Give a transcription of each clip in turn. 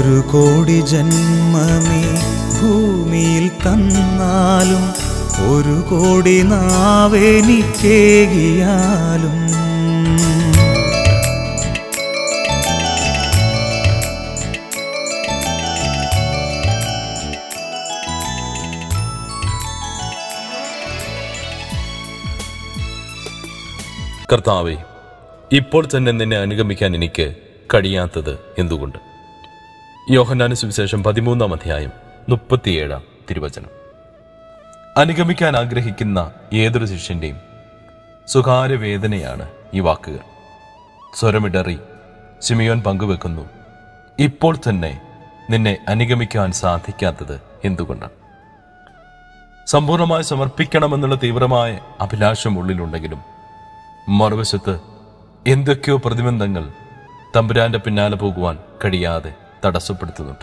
ഒരു കോടി ജന്മമേ ഭൂമിയിൽ തന്നാലും ഒരു കോടി നാവെനിക്കേകിയാലും കർത്താവെ ഇപ്പോൾ തന്നെ നിന്നെ അനുഗമിക്കാൻ എനിക്ക് കഴിയാത്തത് എന്തുകൊണ്ട് യോഹന്നാന് സുവിശേഷം പതിമൂന്നാം അധ്യായം മുപ്പത്തിയേഴാം തിരുവചനം അനുഗമിക്കാൻ ആഗ്രഹിക്കുന്ന ഏതൊരു ശിഷ്യന്റെയും സ്വകാര്യ വേദനയാണ് ഈ വാക്കുകൾ സ്വരമിടറി സിമിയോൻ പങ്കുവെക്കുന്നു ഇപ്പോൾ തന്നെ നിന്നെ അനുഗമിക്കാൻ സാധിക്കാത്തത് എന്തുകൊണ്ടാണ് സമ്പൂർണ്ണമായി സമർപ്പിക്കണമെന്നുള്ള തീവ്രമായ അഭിലാഷം ഉള്ളിലുണ്ടെങ്കിലും മറുവശത്ത് എന്തൊക്കെയോ പ്രതിബന്ധങ്ങൾ തമ്പുരാന്റെ പിന്നാലെ പോകുവാൻ കഴിയാതെ തടസ്സപ്പെടുത്തുന്നുണ്ട്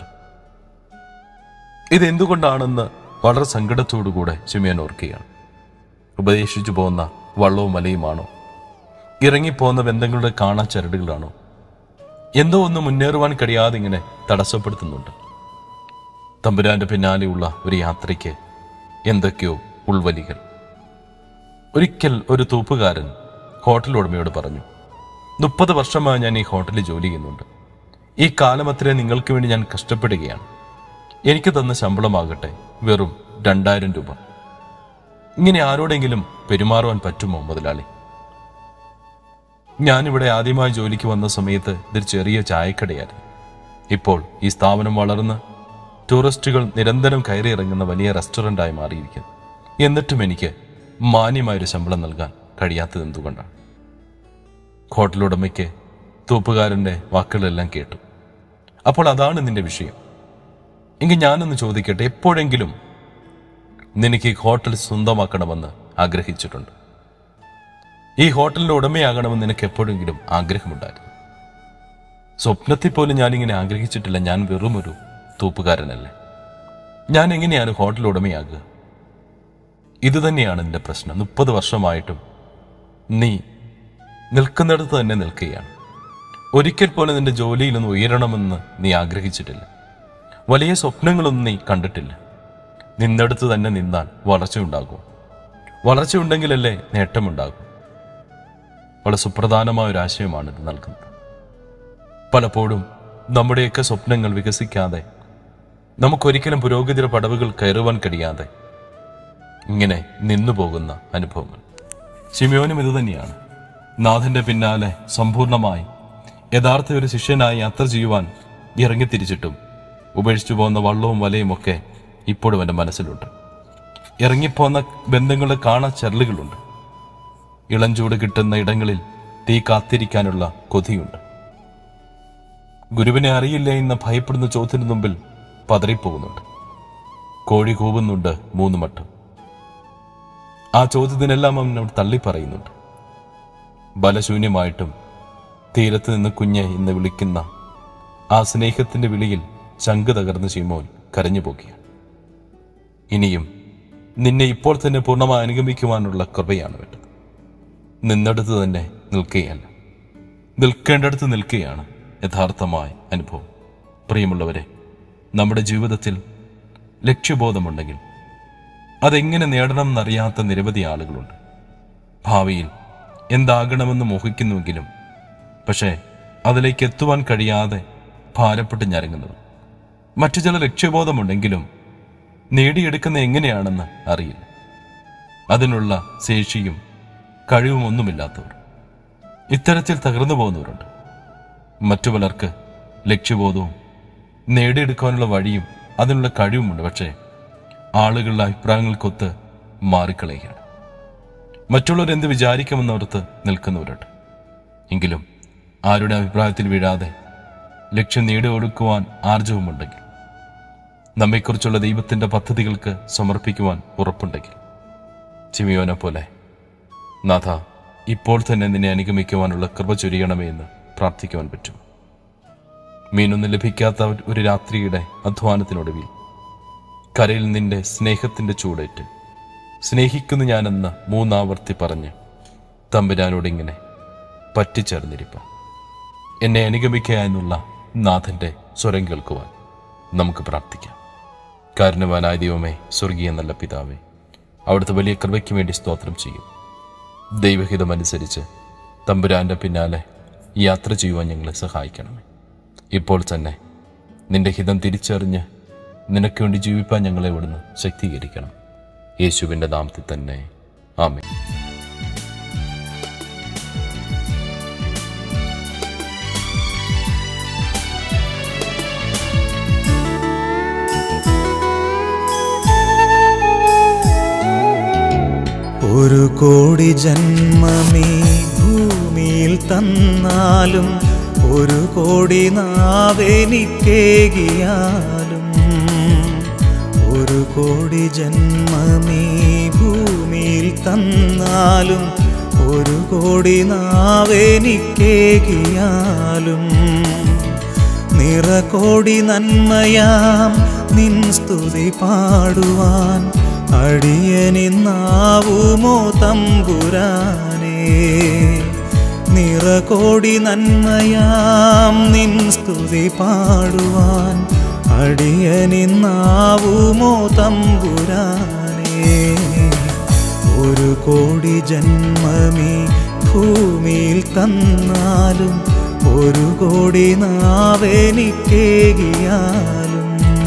ഇതെന്തുകൊണ്ടാണെന്ന് വളരെ സങ്കടത്തോടുകൂടെ ചിമിയൻ ഓർക്കുകയാണ് ഉപദേശിച്ചു പോകുന്ന വള്ളവും മലയുമാണോ ഇറങ്ങിപ്പോകുന്ന ബന്ധങ്ങളുടെ കാണാ ചരടുകളാണോ എന്തോ ഒന്ന് മുന്നേറുവാൻ കഴിയാതെ ഇങ്ങനെ തടസ്സപ്പെടുത്തുന്നുണ്ട് തമ്പുരാന്റെ പിന്നാലെയുള്ള ഒരു യാത്രയ്ക്ക് എന്തൊക്കെയോ ഉൾവലികൾ ഒരിക്കൽ ഒരു തൂപ്പുകാരൻ ഹോട്ടൽ ഉടമയോട് പറഞ്ഞു മുപ്പത് വർഷമായി ഞാൻ ഈ ഹോട്ടലിൽ ജോലി ചെയ്യുന്നുണ്ട് ഈ കാലം അത്രയും നിങ്ങൾക്ക് വേണ്ടി ഞാൻ കഷ്ടപ്പെടുകയാണ് എനിക്ക് തന്ന ശമ്പളമാകട്ടെ വെറും രണ്ടായിരം രൂപ ഇങ്ങനെ ആരോടെങ്കിലും പെരുമാറുവാൻ പറ്റുമോ മുതലാളി ഞാനിവിടെ ആദ്യമായി ജോലിക്ക് വന്ന സമയത്ത് ഇതൊരു ചെറിയ ചായക്കടയായിരുന്നു ഇപ്പോൾ ഈ സ്ഥാപനം വളർന്ന് ടൂറിസ്റ്റുകൾ നിരന്തരം കയറി ഇറങ്ങുന്ന വലിയ റെസ്റ്റോറൻ്റായി മാറിയിരിക്കുന്നു എന്നിട്ടും എനിക്ക് മാന്യമായൊരു ശമ്പളം നൽകാൻ കഴിയാത്തത് എന്തുകൊണ്ടാണ് ഹോട്ടൽ ഉടമയ്ക്ക് തൂപ്പുകാരൻ്റെ വാക്കുകളെല്ലാം കേട്ടു അപ്പോൾ അതാണ് നിന്റെ വിഷയം എങ്കിൽ ഞാനൊന്ന് ചോദിക്കട്ടെ എപ്പോഴെങ്കിലും നിനക്ക് ഈ ഹോട്ടൽ സ്വന്തമാക്കണമെന്ന് ആഗ്രഹിച്ചിട്ടുണ്ട് ഈ ഹോട്ടലിന്റെ ഉടമയാകണമെന്ന് നിനക്ക് എപ്പോഴെങ്കിലും ആഗ്രഹമുണ്ടായിരുന്നു സ്വപ്നത്തിൽ പോലും ഞാനിങ്ങനെ ആഗ്രഹിച്ചിട്ടില്ല ഞാൻ വെറുമൊരു തൂപ്പുകാരനല്ലേ ഞാൻ എങ്ങനെയാണ് ഹോട്ടൽ ഉടമയാകുക ഇത് തന്നെയാണ് നിന്റെ പ്രശ്നം മുപ്പത് വർഷമായിട്ടും നീ നിൽക്കുന്നിടത്ത് തന്നെ നിൽക്കുകയാണ് ഒരിക്കൽ പോലും നിന്റെ ജോലിയിൽ നിന്ന് ഉയരണമെന്ന് നീ ആഗ്രഹിച്ചിട്ടില്ല വലിയ സ്വപ്നങ്ങളൊന്നും നീ കണ്ടിട്ടില്ല നിന്നിടത്ത് തന്നെ നിന്നാൽ വളർച്ചയുണ്ടാകും വളർച്ചയുണ്ടെങ്കിലല്ലേ നേട്ടമുണ്ടാകും വളരെ സുപ്രധാനമായ ഒരു ആശയമാണ് ഇത് നൽകുന്നത് പലപ്പോഴും നമ്മുടെയൊക്കെ സ്വപ്നങ്ങൾ വികസിക്കാതെ നമുക്കൊരിക്കലും പുരോഗതിയുടെ പടവുകൾ കയറുവാൻ കഴിയാതെ ഇങ്ങനെ നിന്നു പോകുന്ന അനുഭവങ്ങൾ ശിമയോനും ഇത് തന്നെയാണ് നാഥന്റെ പിന്നാലെ സമ്പൂർണമായി യഥാർത്ഥ ഒരു ശിഷ്യനായി യാത്ര ചെയ്യുവാൻ ഇറങ്ങിത്തിരിച്ചിട്ടും ഉപേക്ഷിച്ചു പോകുന്ന വള്ളവും വലയും ഒക്കെ ഇപ്പോഴും എൻ്റെ മനസ്സിലുണ്ട് ഇറങ്ങിപ്പോന്ന ബന്ധങ്ങളുടെ കാണാ ചരലുകളുണ്ട് ഇളഞ്ചൂട് കിട്ടുന്ന ഇടങ്ങളിൽ തീ കാത്തിരിക്കാനുള്ള കൊതിയുണ്ട് ഗുരുവിനെ അറിയില്ല എന്ന് ഭയപ്പെടുന്ന ചോദ്യത്തിന് മുമ്പിൽ പതറിപ്പോകുന്നുണ്ട് കോഴി കൂവുന്നുണ്ട് മൂന്ന് മട്ടം ആ ചോദ്യത്തിനെല്ലാം അവൻ തള്ളി പറയുന്നുണ്ട് ബലശൂന്യമായിട്ടും തീരത്ത് നിന്ന് കുഞ്ഞെ എന്ന് വിളിക്കുന്ന ആ സ്നേഹത്തിന്റെ വിളിയിൽ ശങ്ക് തകർന്ന ശിമോൻ കരഞ്ഞു പോകിയാണ് ഇനിയും നിന്നെ ഇപ്പോൾ തന്നെ പൂർണ്ണമായി അനുഗമിക്കുവാനുള്ള കൃപയാണ് വേണ്ടത് നിന്നടുത്ത് തന്നെ നിൽക്കുകയല്ല നിൽക്കേണ്ടടുത്ത് നിൽക്കുകയാണ് യഥാർത്ഥമായ അനുഭവം പ്രിയമുള്ളവരെ നമ്മുടെ ജീവിതത്തിൽ ലക്ഷ്യബോധമുണ്ടെങ്കിൽ അതെങ്ങനെ നേടണം എന്നറിയാത്ത നിരവധി ആളുകളുണ്ട് ഭാവിയിൽ എന്താകണമെന്ന് മോഹിക്കുന്നുവെങ്കിലും പക്ഷേ അതിലേക്ക് എത്തുവാൻ കഴിയാതെ ഭാരപ്പെട്ട് ഞരങ്ങുന്നത് മറ്റു ചില ലക്ഷ്യബോധമുണ്ടെങ്കിലും നേടിയെടുക്കുന്ന എങ്ങനെയാണെന്ന് അറിയില്ല അതിനുള്ള ശേഷിയും കഴിവും ഒന്നുമില്ലാത്തവർ ഇത്തരത്തിൽ തകർന്നു പോകുന്നവരുണ്ട് മറ്റു പലർക്ക് ലക്ഷ്യബോധവും നേടിയെടുക്കാനുള്ള വഴിയും അതിനുള്ള കഴിവുമുണ്ട് പക്ഷേ ആളുകളുടെ അഭിപ്രായങ്ങൾക്കൊത്ത് മാറിക്കളയുകയാണ് മറ്റുള്ളവർ എന്ത് വിചാരിക്കുമെന്നോർത്ത് നിൽക്കുന്നവരുണ്ട് എങ്കിലും ആരുടെ അഭിപ്രായത്തിൽ വീഴാതെ ലക്ഷ്യം നേടിയെടുക്കുവാൻ ആർജവമുണ്ടെങ്കിൽ നമ്മെക്കുറിച്ചുള്ള ദൈവത്തിന്റെ പദ്ധതികൾക്ക് സമർപ്പിക്കുവാൻ ഉറപ്പുണ്ടെങ്കിൽ ചിമിയോനെ പോലെ നാഥ ഇപ്പോൾ തന്നെ നിന്നെ അനുഗമിക്കുവാനുള്ള കൃപ ചൊരിയണമേ എന്ന് പ്രാർത്ഥിക്കുവാൻ പറ്റും മീനൊന്നും ലഭിക്കാത്ത ഒരു രാത്രിയുടെ അധ്വാനത്തിനൊടുവിൽ കരയിൽ നിന്റെ സ്നേഹത്തിന്റെ ചൂടേറ്റ് സ്നേഹിക്കുന്നു ഞാനെന്ന് മൂന്നാവർത്തി പറഞ്ഞ് തമ്പുരാനോടിങ്ങനെ പറ്റിച്ചേർന്നിരിപ്പം എന്നെ അനുഗമിക്കുക എന്നുള്ള നാഥന്റെ സ്വരം കേൾക്കുവാൻ നമുക്ക് പ്രാർത്ഥിക്കാം കാരണവാനായ ദൈവമേ സ്വർഗീയ നല്ല പിതാവേ അവിടുത്തെ വലിയ കൃപയ്ക്ക് വേണ്ടി സ്തോത്രം ചെയ്യും ദൈവഹിതമനുസരിച്ച് തമ്പുരാൻ്റെ പിന്നാലെ യാത്ര ചെയ്യുവാൻ ഞങ്ങളെ സഹായിക്കണമേ ഇപ്പോൾ തന്നെ നിന്റെ ഹിതം തിരിച്ചറിഞ്ഞ് നിനക്ക് വേണ്ടി ജീവിപ്പാൻ ഞങ്ങളെ ഇവിടുന്ന് ശക്തീകരിക്കണം യേശുവിൻ്റെ നാമത്തിൽ തന്നെ ആമേ ഒരു കോടി ജന്മമീ ഭൂമിയിൽ തന്നാലും ഒരു കോടി നാവെനിക്കേകിയാലും ഒരു കോടി ജന്മമീ ഭൂമിയിൽ തന്നാലും ഒരു കോടി നാവെനിക്കേകിയാലും നിറകോടി നന്മയാം നിൻ സ്തുതി പാടുവാൻ അടിയനിന്നാവുമോ തമ്പുരാനേ നിറകോടി നന്മയാം നിൻ സ്തുതി പാടുവാൻ അടിയനിന്നാവുമോ തമ്പുരാനേ ഒരു കോടി ജന്മമീ ഭൂമിയിൽ തന്നാലും ഒരു കോടി നാവെനിക്കേകിയാലും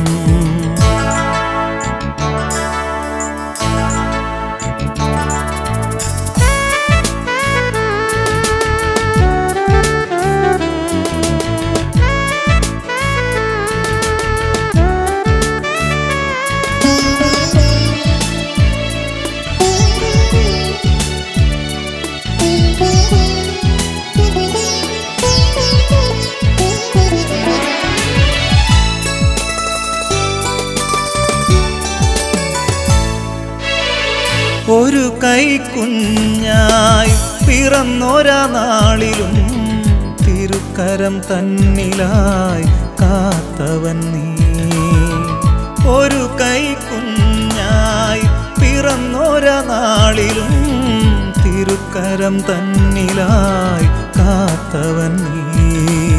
ഒരു കൈക്കുഞ്ഞായി പിറന്നൊരാ നാളിലും തിരുക്കരം തന്നിലായി കാത്തവൻ നീ ഒരു കൈക്കുഞ്ഞായി പിറന്നൊരാ നാളിലും തിരുക്കരം തന്നിലായി കാത്തവൻ നീ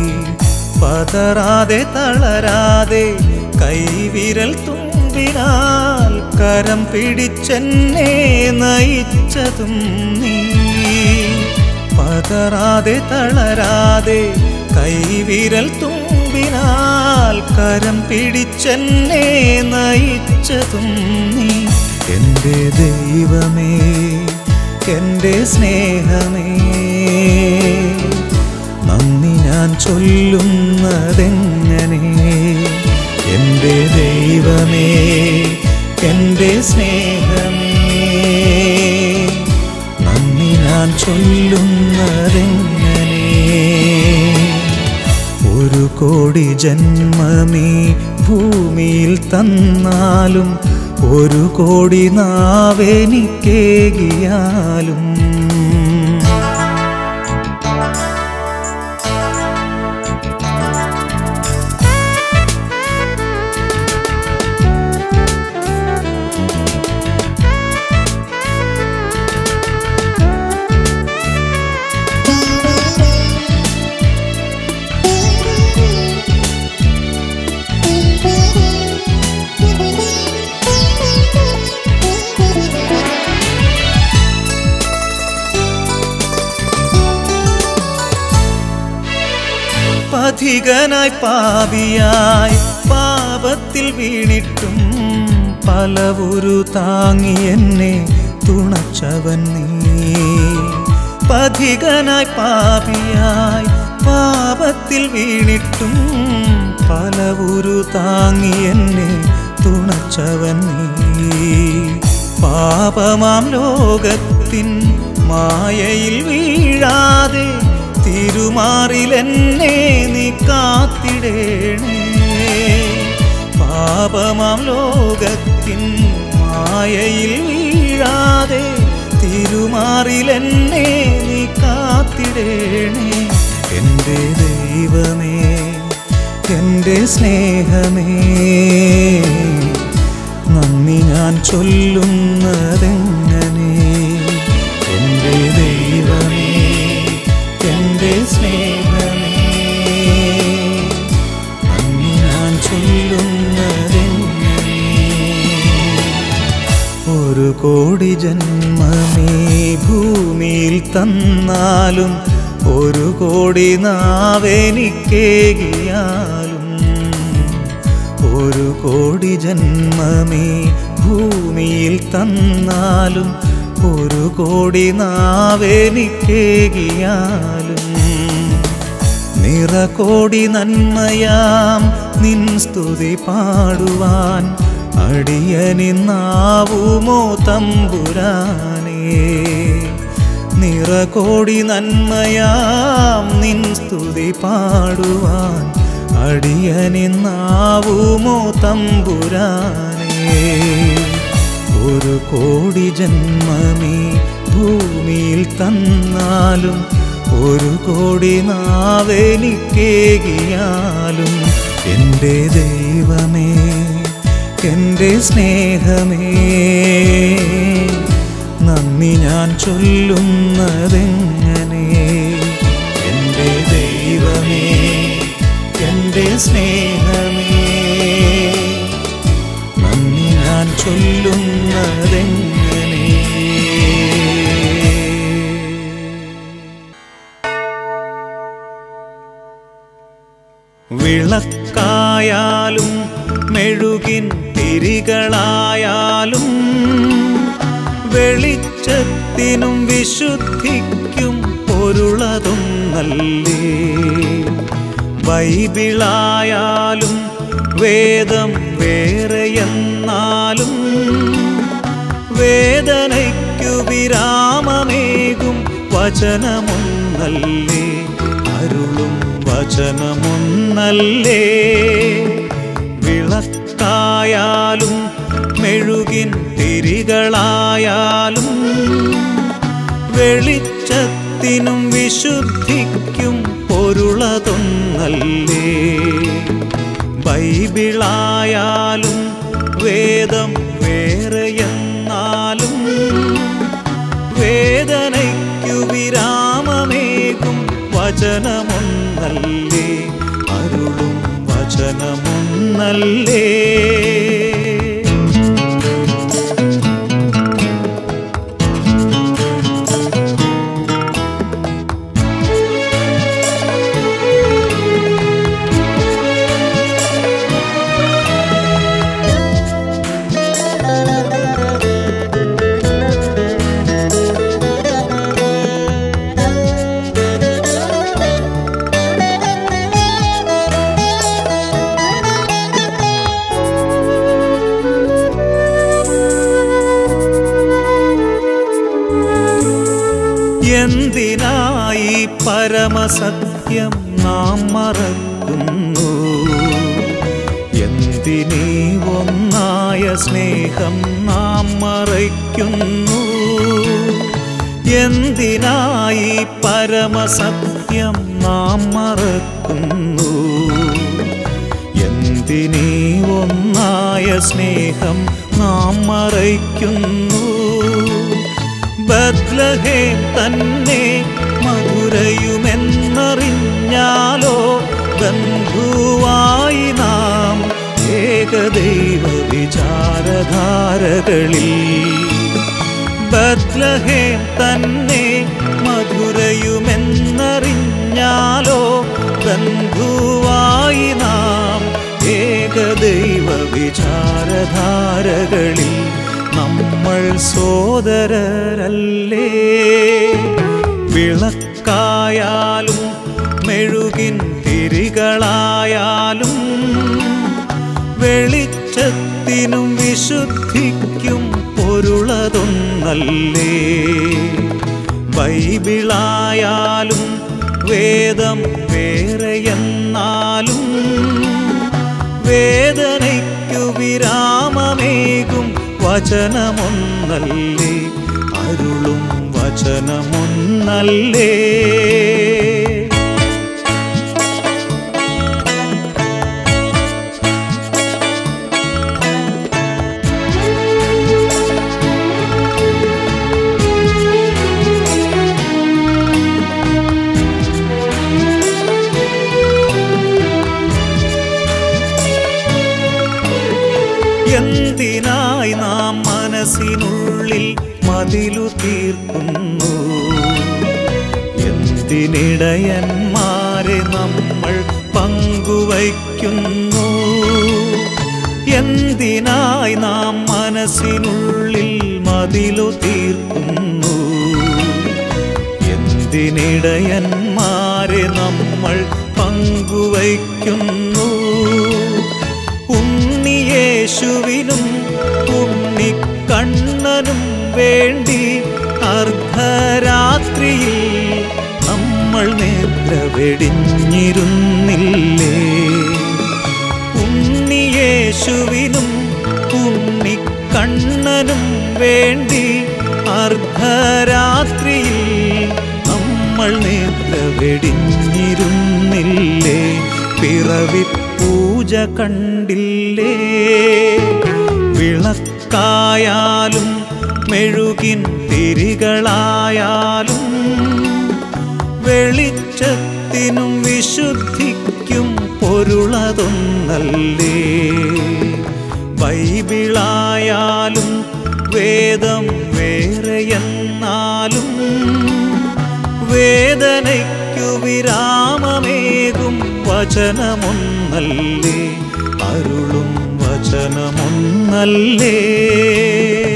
പതറാതെ തളരാതെ കൈവിരൽ തുമ്പിനാൽ കരം പിടിച്ചെന്നെ നയിച്ചതും നീ പതറാതെ തളരാതെ കൈവിരൽ തുമ്പിനാൽ കരം പിടിച്ചെന്നെ നയിച്ചതും നീ എൻ്റെ ദൈവമേ എൻ്റെ സ്നേഹമേ നന്ദി ഞാൻ ചൊല്ലുന്നതെങ്ങനെ എൻ്റെ ദൈവമേ എൻ്റെ സ്നേഹമേ നന്ദി ഞാൻ ചൊല്ലുന്നതെങ്ങനെ ഒരു കോടി ജന്മമീ ഭൂമിയിൽ തന്നാലും ഒരു കോടി നാവെനിക്കേകിയാലും പഥികനായി പാപിയായി പാപത്തിൽ വീണിട്ടും പലവുരു താങ്ങി എന്നെ തുണച്ചവൻ നീ പഥികനായി പാപിയായി പാപത്തിൽ വീണിട്ടും പലവുരു താങ്ങി എന്നെ തുണച്ചവൻ നീ പാപമാം ലോകത്തിൻ മായയിൽ വീഴാതെ തിരുമാറിലെന്നെ നീ കാത്തിടേണേ പാപമാം ലോകത്തിൻ മായയിൽ വീഴാതെ തിരുമാറിലെന്നെ നീ കാത്തിടേണേ എൻ്റെ ദൈവമേ എൻ്റെ സ്നേഹമേ നന്ദി ഞാൻ ചൊല്ലുന്നതെങ്ങനെ എൻ്റെ ദൈവമേ എൻ്റെ സ്നേഹമേ നന്ദി ഞാൻ ചൊല്ലുന്ന ഭൂമിയിൽ തന്നാലും ഒരു കോടി നാവെനിക്കേകിയാലും ഒരു കോടി ജന്മമേ ഭൂമിയിൽ തന്നാലും ഒരു കോടി നാവെനിക്കേകിയാലും നിറകോടി നന്മയാം നിൻ സ്തുതി പാടുവാൻ അടിയനിന്നാവുമോ തമ്പുരാനേ നിറകോടി നന്മയാം നിൻ സ്തുതി പാടുവാൻ അടിയനിന്നാവുമോ തമ്പുരാനേ ഒരു കോടി ജന്മമേ ഭൂമിയിൽ തന്നാലും ഒരു കോടി നാവെനിക്കേകിയാലും എൻ്റെ ദൈവമേ എൻ്റെ സ്നേഹമേ നന്ദി ഞാൻ ചൊല്ലുന്നതെങ്ങനെ എൻ്റെ ദൈവമേ എൻ്റെ സ്നേഹമേ നന്ദി ഞാൻ ചൊല്ലുന്നതെങ്ങനെ വിളക്കായാലും മെഴുകിൻ തിരികളായാലും വെളിച്ചത്തിനും വിശുദ്ധിക്കും പൊരുളതൊന്നല്ലേ ബൈബിളായാലും വേദം വേറെയെന്നാലും വേദനയ്ക്കു വിരാമമേകും വചനമൊന്നല്ലേ അരുളും വചനമൊന്നല്ലേ വിളക്കായാലും മെഴുകിൻ തിരികളായാലും വെളിച്ചത്തിനും വിശുദ്ധിക്കും പൊരുളതൊന്നല്ലേ ബൈബിളായാലും വേദം വേറെയെന്നാലും വേദനയ്ക്കു വിരാമമേകും വചനമൊന്നല്ലേ അരുളും വചനമൊന്നല്ലേ എന്തിനായി പരമസത്യം നാം മറക്കുന്നു എന്തിനീ ഒന്നായ സ്നേഹം നാം മറയ്ക്കുന്നു എന്തിനായി പരമസത്യം നാം മറക്കുന്നു എന്തിനീ ഒന്നായ സ്നേഹം നാം മറയ്ക്കുന്നു ബദ്ലഹേം തന്നെ മധുരയുമെന്നറിഞ്ഞാലോ ബന്ധുവായി നാം ഏകദൈവ വിചാരധാരകളിൽ ബദ്ലഹേം തന്നെ മധുരയുമെന്നറിഞ്ഞാലോ ബന്ധുവായി നാം ഏകദൈവ വിചാരധാരകളിൽ നമ്മൾ സോദരരല്ലേ വിളക്കായാലും മെഴുകിൻ തിരികളായാലും വെളിച്ചത്തിനും വിശുദ്ധിക്കും പൊരുളതൊന്നല്ലേ ബൈബിളായാലും വേദം വേറെയെന്നാലും വേദനയ്ക്കു വിരാമമേകും വചനമൊന്നല്ലേ അരുളും വചനമൊന്നല്ലേ എന്തിനായി നാം മനസ്സിനുള്ളിൽ മതിലു തീർക്കുന്നു എന്തിനിടയന്മാരെ നമ്മൾ പങ്കുവയ്ക്കുന്നു എന്തിനായി നാം മനസ്സിനുള്ളിൽ മതിലു തീർക്കുന്നു എന്തിനിടയന്മാരെ നമ്മൾ പങ്കുവയ്ക്കുന്നു ഉണ്ണിയേശുവിനും ഉണ്ണിക്കണ്ണനും വേണ്ടി അർദ്ധരാത്രിയിൽ നമ്മൾ നേത്ര വെടിഞ്ഞിരുന്നില്ലേ ഉണ്ണിയേശുവിനും ഉണ്ണിക്കണ്ണനും വേണ്ടി അർദ്ധരാത്രിയിൽ നമ്മൾ നേത്ര വെടിഞ്ഞിരുന്നില്ലേ പിറവി പൂജ കണ്ടില്ലേ വിളക്കായാലും മെഴുകിൻ തിരികളായാലും വെളിച്ചത്തിനും വിശുദ്ധിക്കും പൊരുളതൊന്നല്ലേ ബൈബിളായാലും വേദം വേറെയെന്നാലും വേദനയ്ക്കു വിരാമമേകും വചനമൊന്നല്ലേ അരുളും വചനമൊന്നല്ലേ